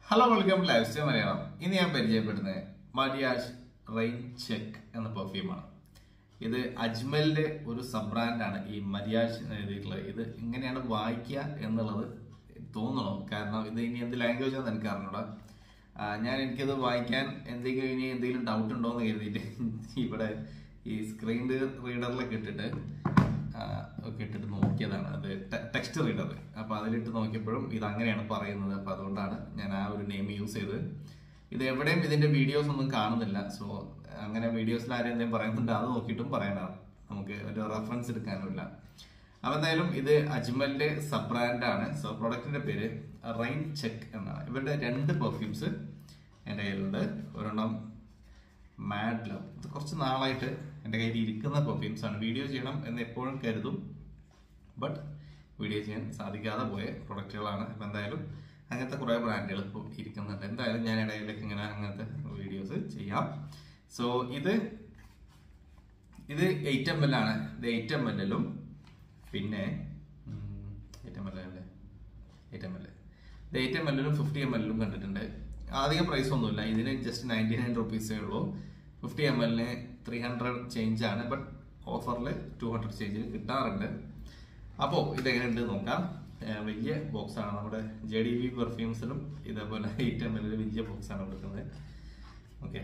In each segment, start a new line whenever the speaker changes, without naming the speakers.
hello welcome lifestyle Malayalam ഇന്ന് ഞാൻ പരിചയപ്പെടുന്നത് മരിയാഷ് റെയിൻ ചെക്ക് എന്ന പെർഫ്യൂമാണ് ഇത് അജ്മലിന്റെ ഒരു സബ് ബ്രാൻഡാണ് ഈ മരിയാഷ് എന്ന് എഴുതിയിട്ടുള്ളത് ഇത് ഇങ്ങനെയാണ് വായിക്കുക എന്നുള്ളത് തോന്നണം കാരണം ഇത് ഇനി എന്ത് ലാംഗ്വേജ് ആണെന്ന് എനിക്ക് അറിഞ്ഞൂടാ ആ, ഞാൻ എനിക്കത് വായിക്കാൻ എന്തെങ്കിലും ഇനി എന്തെങ്കിലും ഡൗട്ട് ഉണ്ടോ എന്ന് കരുതിയിട്ട് ഇവിടെ ഈ സ്ക്രീൻ റീഡറിലൊക്കെ ഇട്ടിട്ട് ആ, ഒക്കെ ഇട്ടിട്ട് നോക്കിയതാണ് അത് ടെക്സ്റ്റ് റീഡർ അപ്പൊ അതിലിട്ട് നോക്കിയപ്പോഴും ഇത് അങ്ങനെയാണ് പറയുന്നത് അപ്പൊ അതുകൊണ്ടാണ് ഞാൻ ആ ഒരു നെയിം യൂസ് ചെയ്തത് ഇത് എവിടെയും ഇതിന്റെ വീഡിയോസ് ഒന്നും കാണുന്നില്ല സോ അങ്ങനെ വീഡിയോസിൽ ആരും എന്തെങ്കിലും പറയുന്നുണ്ട് അത് നോക്കിയിട്ടും പറയാനാണ് നമുക്ക് ഒരു റെഫറൻസ് എടുക്കാനുമില്ല അപ്പൊ എന്തായാലും ഇത് അജ്മലിന്റെ സബ് ബ്രാൻഡാണ് സോ പ്രൊഡക്റ്റിന്റെ പേര് റൈൻ ചെക്ക് എന്നാണ് ഇവരുടെ രണ്ട് പെർഫ്യൂംസ് എൻ്റെ കയ്യിലുണ്ട് ഒരെണ്ണം മാഡ് ലവ് ഇത് കുറച്ച് നാളായിട്ട് എൻ്റെ കയ്യിൽ ഇരിക്കുന്ന പെർഫ്യൂംസ് ആണ് വീഡിയോ ചെയ്യണം എന്ന് എപ്പോഴും കരുതും ബട്ട് വീഡിയോ ചെയ്യാൻ സാധിക്കാതെ പോയ പ്രൊഡക്റ്റുകളാണ് അപ്പം എന്തായാലും അങ്ങനത്തെ കുറേ ബ്രാൻഡുകൾ ഇപ്പോൾ ഇരിക്കുന്നുണ്ട് എന്തായാലും ഞാൻ ഇടയിലേക്ക് ഇങ്ങനെ അങ്ങനത്തെ വീഡിയോസ് ചെയ്യാം സോ ഇത് ഇത് എയ്റ്റ് എം എൽ ആണ് ഇത് എയ്റ്റ് എം എല്ലിലും പിന്നെ എയ്റ്റ് എം എൽ അല്ലേ എയ്റ്റ് എം എൽ ഇത് എയ്റ്റ് എം എല്ലിലും ഫിഫ്റ്റി എം എല്ലിലും കണ്ടിട്ടുണ്ട് അധികം പ്രൈസ് ഒന്നുമില്ല ഇതിന് ജസ്റ്റ് നയൻറ്റി നയൻ റുപ്പീസേ ഉള്ളൂ ഫിഫ്റ്റി എം എല്ലിന് ത്രീ ഹൺഡ്രഡ് ചേഞ്ച് ആണ് ബട്ട് ഓഫറിൽ ടു ഹൺഡ്രഡ് ചേഞ്ചിൽ കിട്ടാറുണ്ട് അപ്പോൾ ഇതെങ്ങനെയുണ്ട് നോക്കാം ഏഹ് വലിയ ബോക്സ് ആണ് നമ്മുടെ ജെ ഡി ബി പെർഫ്യൂംസിലും ഇതേപോലെ എയ്റ്റ് എം എല്ലിൽ വലിയ ബോക്സ് ആണ് കൊടുക്കുന്നത് ഓക്കെ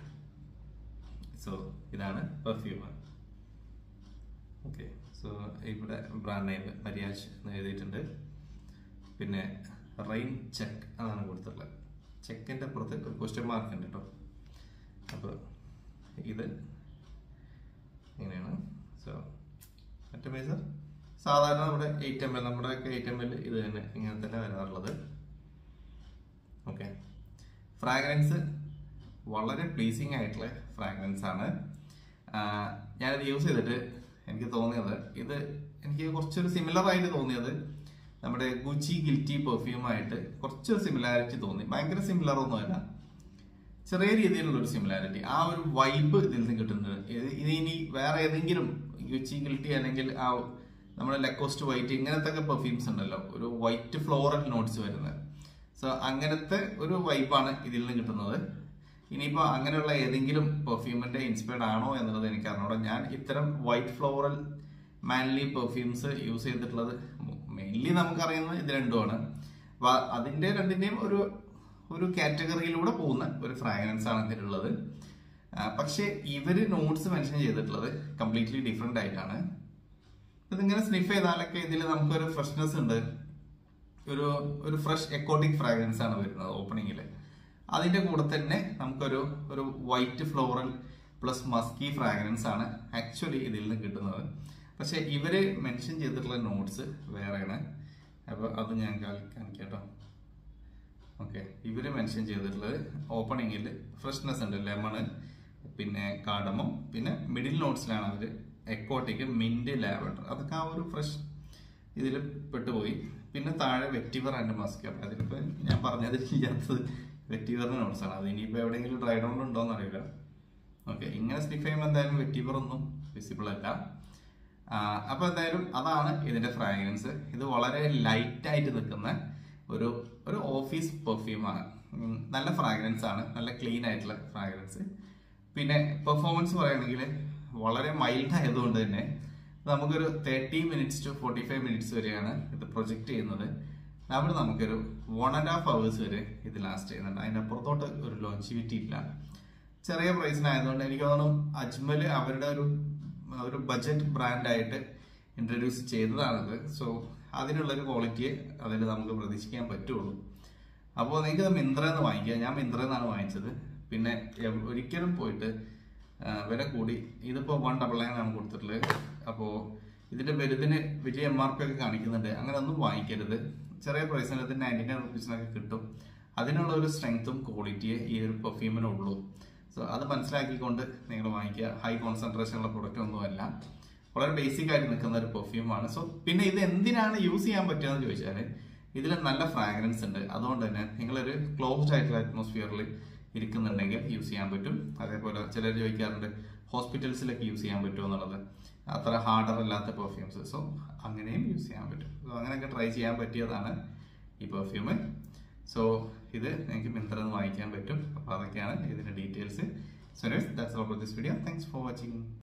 സോ ഇതാണ് പെർഫ്യൂം ഓക്കെ സോ ഇവിടെ ബ്രാൻഡ് നെയിം മരിയാജ് എന്ന് എഴുതിയിട്ടുണ്ട് പിന്നെ റെയിൻ ചെക്ക് അതാണ് കൊടുത്തിട്ടുള്ളത് ചെക്കിൻ്റെ പുറത്ത് ഒരു ക്വസ്റ്റ്യൻ മാർക്ക് ഉണ്ട് കേട്ടോ അപ്പോൾ ഇത് ഇങ്ങനെയാണ് സോ മറ്റേ മേസർ സാധാരണ നമ്മുടെ എയ്റ്റ് എം എൽ നമ്മുടെ ഒക്കെ എയ്റ്റ് എം എൽ ഇത് തന്നെ ഇങ്ങനെ തന്നെ വരാറുള്ളത് ഓക്കെ ഫ്രാഗ്രൻസ് വളരെ പ്ലീസിങ് ആയിട്ടുള്ള ഫ്രാഗ്രൻസ് ആണ് ആഹ് ഞാനിത് യൂസ് ചെയ്തിട്ട് എനിക്ക് തോന്നിയത് ഇത് എനിക്ക് കുറച്ചൊരു സിമിലർ ആയിട്ട് തോന്നിയത് നമ്മുടെ ഗുച്ചി ഗിൽറ്റി പെർഫ്യൂമായിട്ട് കുറച്ചൊരു സിമിലാരിറ്റി തോന്നി ഭയങ്കര സിമിലർ ഒന്നുമല്ല ചെറിയ രീതിയിലുള്ള ഒരു സിമിലാരിറ്റി ആ ഒരു വൈബ് ഇതിൽ നിന്ന് കിട്ടുന്നുണ്ട് ഇത് ഇത് ഇനി വേറെ ഏതെങ്കിലും ഗുച്ചി ഗിൽറ്റി അല്ലെങ്കിൽ ആ നമ്മുടെ ലെക്കോസ്റ്റ് വൈറ്റ് ഇങ്ങനത്തെ ഒക്കെ പെർഫ്യൂംസ് ഉണ്ടല്ലോ ഒരു വൈറ്റ് ഫ്ലോറൽ നോട്ട്സ് വരുന്നത് സോ അങ്ങനത്തെ ഒരു വൈബാണ് ഇതിൽ നിന്ന് കിട്ടുന്നത് ഇനിയിപ്പോൾ അങ്ങനെയുള്ള ഏതെങ്കിലും പെർഫ്യൂമിന്റെ ഇൻസ്പയർഡ് ആണോ എന്നുള്ളത് എനിക്ക് അറിഞ്ഞൂടാ ഞാൻ ഇത്തരം white floral manly perfumes use ചെയ്തിട്ടുള്ളത് മെയിൻലി നമുക്കറിയുന്നത് ഇത് രണ്ടുമാണ് അപ്പൊ അതിന്റെ രണ്ടിന്റെയും ഒരു ഒരു കാറ്റഗറിയിലൂടെ പോകുന്ന ഒരു ഫ്രാഗ്രൻസ് ആണ് ഇതിലുള്ളത് ആ, പക്ഷേ ഇവര് നോട്ട്സ് മെൻഷൻ ചെയ്തിട്ടുള്ളത് കംപ്ലീറ്റ്ലി ഡിഫറെന്റ് ആയിട്ടാണ് ഇതിങ്ങനെ സ്നിഫ് ചെയ്താലൊക്കെ ഇതിൽ നമുക്കൊരു ഫ്രഷ്നെസ് ഉണ്ട് ഒരു ഒരു ഫ്രഷ് എക്കോട്ടിക് ഫ്രാഗ്രൻസ് ആണ് വരുന്നത് ഓപ്പണിങ്ങിൽ അതിന്റെ കൂടെ തന്നെ നമുക്കൊരു ഒരു white floral plus musky fragrance ആണ് ആക്ച്വലി ഇതിൽ നിന്ന് കിട്ടുന്നത് പക്ഷെ ഇവര് മെൻഷൻ ചെയ്തിട്ടുള്ള നോട്ട്സ് വേറെയാണ് അപ്പൊ അത് ഞാൻ കാണിക്കാം കേട്ടോ ഓക്കെ ഇവര് മെൻഷൻ ചെയ്തിട്ടുള്ളത് ഓപ്പണിങ്ങിൽ ഫ്രഷ്നെസ് ഉണ്ട് ലെമണ് പിന്നെ കാടമം പിന്നെ മിഡിൽ നോട്ട്സിലാണ് അവര് എക്കോട്ടിക്ക് മിന്റ് ലാവൻഡർ അതൊക്കെ ആ ഒരു ഫ്രഷ് ഇതിൽ പെട്ടുപോയി പിന്നെ താഴെ വെറ്റിവർ ആൻഡ് മസ്ക് അപ്പൊ അതിലിപ്പോ ഞാൻ പറഞ്ഞത് ഇല്ലാത്തത് വെറ്റിവറിന്റെ നോട്ട്സ് ആണ് അത് ഇനിയിപ്പോ എവിടെയെങ്കിലും ഡ്രൈ ഡൗൺ ഉണ്ടോ എന്ന് അറിയില്ല ഓക്കെ ഇങ്ങനെ സ്നിഫ് ചെയ്യുമ്പോൾ എന്തായാലും വെറ്റിവർ ഒന്നും വിസിബിൾ അല്ല ആ, അപ്പൊ എന്തായാലും അതാണ് ഇതിന്റെ ഫ്രാഗ്രൻസ് ഇത് വളരെ ലൈറ്റ് ആയിട്ട് നിൽക്കുന്ന ഒരു ഒരു ഓഫീസ് പെർഫ്യൂമാണ് നല്ല ഫ്രാഗ്രൻസ് ആണ് നല്ല ക്ലീൻ ആയിട്ടുള്ള ഫ്രാഗ്രൻസ് പിന്നെ പെർഫോമൻസ് പറയുകയാണെങ്കിൽ വളരെ മൈൽഡ് ആയതുകൊണ്ട് തന്നെ നമുക്കൊരു thirty minutes to forty five minutes വരെയാണ് ഇത് പ്രൊജക്ട് ചെയ്യുന്നത് അവിടെ നമുക്കൊരു വൺ ആൻഡ് ഹാഫ് അവേഴ്സ് വരെ ഇത് ലാസ്റ്റ് ചെയ്യുന്നുണ്ട് അതിനപ്പുറത്തോട്ട് ഒരു ലോഞ്ചിവിറ്റി ഇല്ല ചെറിയ പ്രൈസിനായതുകൊണ്ട് എനിക്ക് തോന്നുന്നു അജ്മൽ അവരുടെ ഒരു ഒരു ബജറ്റ് ബ്രാൻഡായിട്ട് ഇൻട്രൊഡ്യൂസ് ചെയ്തതാണത് സോ അതിനുള്ളൊരു ക്വാളിറ്റിയെ അതിൽ നമുക്ക് പ്രതീക്ഷിക്കാൻ പറ്റുള്ളൂ അപ്പോൾ നിങ്ങൾക്ക് മിന്ത്ര എന്ന് വാങ്ങിക്കാം ഞാൻ മിന്ത്ര എന്നാണ് വാങ്ങിച്ചത് പിന്നെ എവ്- ഒരിക്കലും പോയിട്ട് ആ, വില കൂടി ഇതിപ്പോൾ വൺ ഡബിൾ നയൻ ആണ് കൊടുത്തിട്ടുള്ളത് അപ്പോൾ ഇതിന്റെ വലുതിന് വലിയ എം ആർ പി ഒക്കെ കാണിക്കുന്നുണ്ട് അങ്ങനെ ഒന്നും വാങ്ങിക്കരുത് ചെറിയ പ്രൈസിന് ഇത് നയൻറ്റി നയൻ റുപ്പീസിനൊക്കെ കിട്ടും അതിനുള്ള ഒരു സ്ട്രെങ്ത്തും ക്വാളിറ്റിയെ ഈ ഒരു പെർഫ്യൂമിനുള്ളൂ സോ അത് മനസ്സിലാക്കിക്കൊണ്ട് നിങ്ങൾ വാങ്ങിക്കുക ഹൈ കോൺസെൻട്രേഷൻ ഉള്ള പ്രൊഡക്റ്റ് ഒന്നുമല്ല വളരെ ബേസിക് ആയിട്ട് നിൽക്കുന്ന ഒരു പെർഫ്യൂമാണ് സോ പിന്നെ ഇത് എന്തിനാണ് യൂസ് ചെയ്യാൻ പറ്റുക എന്ന് ചോദിച്ചാൽ ഇതിൽ നല്ല ഫ്രാഗ്രൻസ് ഉണ്ട് അതുകൊണ്ട് തന്നെ നിങ്ങളൊരു ക്ലോസ്ഡ് ആയിട്ടുള്ള അറ്റ്മോസ്ഫിയറിൽ ഇരിക്കുന്നുണ്ടെങ്കിൽ യൂസ് ചെയ്യാൻ പറ്റും അതേപോലെ ചിലർ ചോദിക്കാറുണ്ട് ഹോസ്പിറ്റൽസിലൊക്കെ യൂസ് ചെയ്യാൻ പറ്റുമോ എന്നുള്ളത് അത്ര ഹാർഡർ അല്ലാത്ത പെർഫ്യൂംസ് സോ അങ്ങനെയും യൂസ് ചെയ്യാൻ പറ്റും സോ അങ്ങനെയൊക്കെ ട്രൈ ചെയ്യാൻ പറ്റിയതാണ് ഈ പെർഫ്യൂം സോ ഇത് നിങ്ങൾക്ക് മിന്ത്രയിൽ നിന്ന് വാങ്ങിക്കാൻ പറ്റും അപ്പോൾ അതൊക്കെയാണ് ഇതിൻ്റെ details so that's all for this video thanks for watching